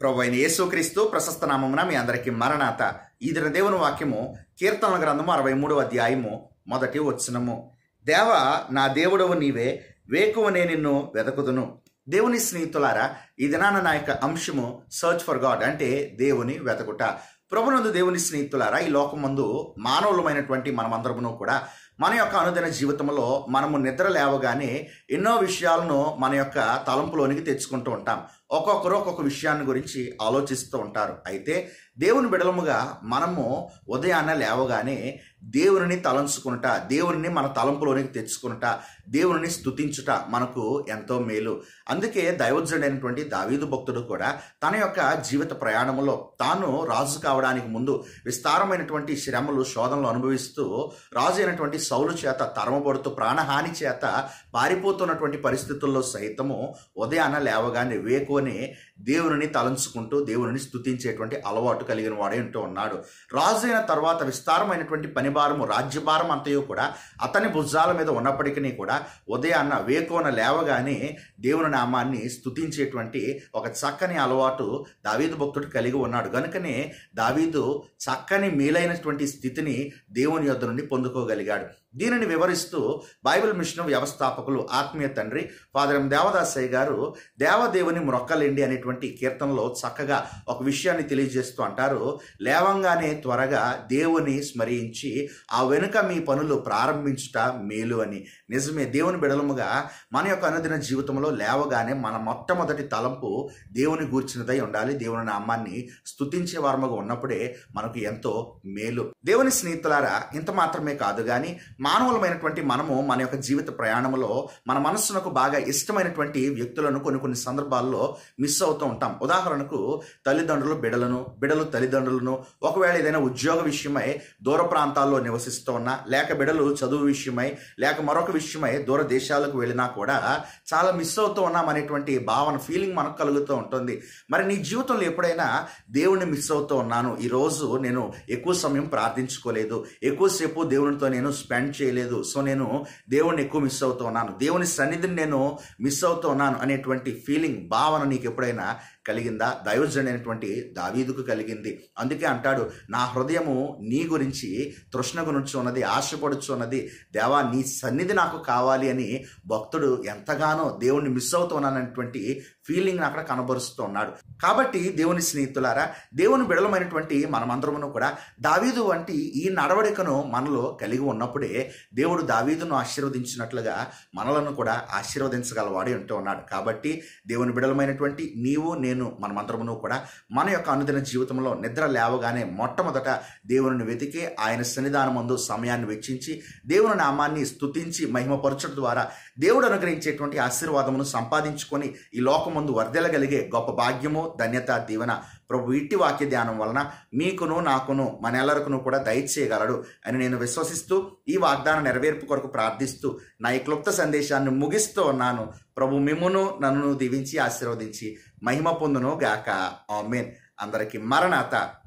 ప్రభు అయిన యేసుక్రీస్తు ప్రశస్త నామమున మీ అందరికీ మరణాత ఈ దిన దేవుని వాక్యము కీర్తనల గ్రంథము అరవై మూడవ అధ్యాయము మొదటి వచనము దేవ నా దేవుడవు నీవే వేకువనే నిన్ను వెదకుదును దేవుని స్నేహితులారా ఈ దినాన నా యొక్క అంశము సర్చ్ ఫర్ గాడ్ అంటే దేవుని వెతకుట ప్రభునందు దేవుని స్నేహితులారా ఈ లోకమందు మానవులమైనటువంటి మనమందరమును కూడా మన యొక్క అనుదిన జీవితంలో మనము నిద్ర లేవగానే ఎన్నో విషయాలను మన యొక్క తలంపులోనికి తెచ్చుకుంటూ ఉంటాం ఒక్కొక్కరు ఒక్కొక్క విషయాన్ని గురించి ఆలోచిస్తూ ఉంటారు అయితే దేవుని బిడలముగా మనము ఉదయాన్నే లేవగానే దేవుని తలంచుకునుట దేవుని మన తలంపులోనికి తెచ్చుకునుట దేవుని స్తుతించుట మనకు ఎంతో మేలు అందుకే దైవజుడైనటువంటి దావీదు భక్తుడు కూడా తన యొక్క జీవిత ప్రయాణంలో తాను రాజు కావడానికి ముందు విస్తారమైనటువంటి శ్రమలు శోధనలు అనుభవిస్తూ రాజు అయినటువంటి సౌలు చేత తరమబడుతూ ప్రాణహాని చేత పారిపోతున్నటువంటి పరిస్థితుల్లో సైతము ఉదయాన్న లేవగానే వేకుని దేవుని తలంచుకుంటూ దేవుని స్తుతించేటువంటి అలవాటు కలిగిన వాడే ఉంటూ ఉన్నాడు రాజు అయిన తర్వాత విస్తారమైనటువంటి పనిభారము రాజ్యభారం అంతయు కూడా అతని భుజాల మీద ఉన్నప్పటికీ కూడా ఉదయాన్న వేకోన లేవగానే దేవుని నామాన్ని స్తుతించేటువంటి ఒక చక్కని అలవాటు దావీదు భక్తుడు కలిగి ఉన్నాడు కనుకనే దావీదు చక్కని మేలైనటువంటి స్థితిని దేవుని యొద్ద నుండి పొందుకోగలిగాడు దీనిని వివరిస్తూ బైబిల్ మిషన్ వ్యవస్థాపకులు ఆత్మీయ తండ్రి ఫాదర్ ఎం దేవదాసయ్య గారు దేవదేవుని మ్రొక్కలేండి అనేటువంటి కీర్తనలో చక్కగా ఒక విషయాన్ని తెలియజేస్తూ అంటారు లేవంగానే త్వరగా దేవుని స్మరించి ఆ వెనుక మీ పనులు ప్రారంభించుట మేలు అని నిజమే దేవుని బిడలముగా మన యొక్క అనుదిన జీవితంలో లేవగానే మన మొట్టమొదటి తలంపు దేవుని గూర్చినదై ఉండాలి దేవుని నామాన్ని స్తుతించే వారముగా ఉన్నప్పుడే మనకు ఎంతో మేలు దేవుని స్నేహితులారా ఇంత మాత్రమే కాదు కానీ మానవులమైనటువంటి మనము మన యొక్క జీవిత ప్రయాణంలో మన మనస్సునకు బాగా ఇష్టమైనటువంటి వ్యక్తులను కొన్ని కొన్ని సందర్భాల్లో మిస్ అవుతూ ఉంటాం ఉదాహరణకు తల్లిదండ్రులు బిడలను బిడలు తల్లిదండ్రులను ఒకవేళ ఏదైనా ఉద్యోగ విషయమై దూర ప్రాంతాల్లో నివసిస్తూ ఉన్నా లేక బిడలు చదువు విషయమై లేక మరొక విషయమై దూర దేశాలకు వెళ్ళినా కూడా చాలా మిస్ అవుతూ ఉన్నాం అనేటువంటి భావన ఫీలింగ్ మనకు కలుగుతూ ఉంటుంది మరి నీ జీవితంలో ఎప్పుడైనా దేవుణ్ణి మిస్ అవుతూ ఉన్నాను ఈరోజు నేను ఎక్కువ సమయం ప్రార్థించుకోలేదు ఎక్కువసేపు దేవునితో నేను స్పెండ్ చేయలేదు సో నేను దేవుణ్ణి ఎక్కువ మిస్ అవుతూ ఉన్నాను దేవుని సన్నిధిని నేను మిస్ అవుతూ ఉన్నాను అనేటువంటి ఫీలింగ్ భావన నీకు ఎప్పుడైనా కలిగిందా దైవజనైనటువంటి దావీదుకు కలిగింది అందుకే అంటాడు నా హృదయము నీ గురించి తృష్ణ గురించి ఉన్నది ఆశపడుచు ఉన్నది దేవా నీ సన్నిధి నాకు కావాలి అని భక్తుడు ఎంతగానో దేవుణ్ణి మిస్ అవుతున్నానటువంటి ఫీలింగ్ అక్కడ కనబరుస్తూ ఉన్నాడు కాబట్టి దేవుని స్నేహితులారా దేవుని బిడలమైనటువంటి మనమందరమును కూడా దావీదు వంటి ఈ నడవడికను మనలో కలిగి ఉన్నప్పుడే దేవుడు దావీదును ఆశీర్వదించినట్లుగా మనలను కూడా ఆశీర్వదించగలవాడే ఉంటూ ఉన్నాడు కాబట్టి దేవుని బిడలమైనటువంటి నీవు నేను మనమందరమును కూడా మన యొక్క అనుదిన జీవితంలో నిద్ర లేవగానే మొట్టమొదట దేవుని వెతికి ఆయన సన్నిధానం ముందు సమయాన్ని వెచ్చించి దేవుని నామాన్ని స్తుతించి మహిమపరచడం ద్వారా దేవుడు అనుగ్రహించేటువంటి ఆశీర్వాదమును సంపాదించుకొని ఈ లోకమందు వర్దెలగలిగే గొప్ప భాగ్యము ధన్యత దీవెన ప్రభు ఇట్టి వాక్య ధ్యానం వలన మీకును నాకును మన ఎల్లరికును కూడా దయచేయగలడు అని నేను విశ్వసిస్తూ ఈ వాగ్దాన నెరవేర్పు కొరకు ప్రార్థిస్తూ నా ఈ క్లుప్త సందేశాన్ని ముగిస్తూ ఉన్నాను ప్రభు మిమ్మును నన్ను దీవించి ఆశీర్వదించి మహిమ పొందును గాక ఆమెన్ అందరికీ మరణాత